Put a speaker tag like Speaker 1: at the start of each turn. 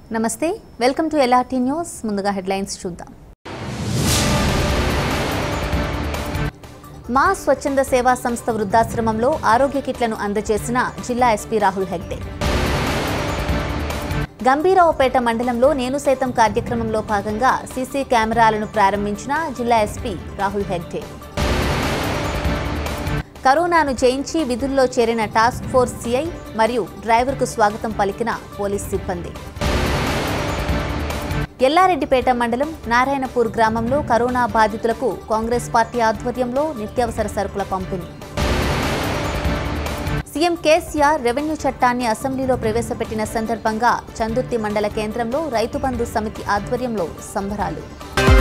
Speaker 1: నమస్తే welcome to LRT news ముందుగా headlines చూద్దాం మా స్వచ్ఛంద సేవా సంస్థ వృద్ధాశ్రమంలో ఆరోగ్య కిట్లను అందజేసిన జిల్లా ఎస్పీ రాహుల్ హెగ్డే గంభీరావుపేట మండలంలో నేను సైతం కార్యక్రమంలో భాగంగా సీసీ కెమెరాలను ప్రారంభించిన జిల్లా ఎస్పీ రాహుల్ హెగ్డే కరోనాను జయించి విధుల్లో చేరిన టాస్క్ ఫోర్స్ సిఐ మరియు డ్రైవర్కు స్వాగతం పలికిన పోలీస్ సిబ్బంది ఎల్లారెడ్డిపేట మండలం నారాయణపూర్ గ్రామంలో కరోనా బాధితులకు కాంగ్రెస్ పార్టీ ఆధ్వర్యంలో నిత్యావసర సరుకుల పంపిణీ సీఎం కేసీఆర్ రెవెన్యూ చట్టాన్ని అసెంబ్లీలో ప్రవేశపెట్టిన సందర్భంగా చందుర్తి మండల కేంద్రంలో రైతు బంధు సమితి ఆధ్వర్యంలో సంబరాలు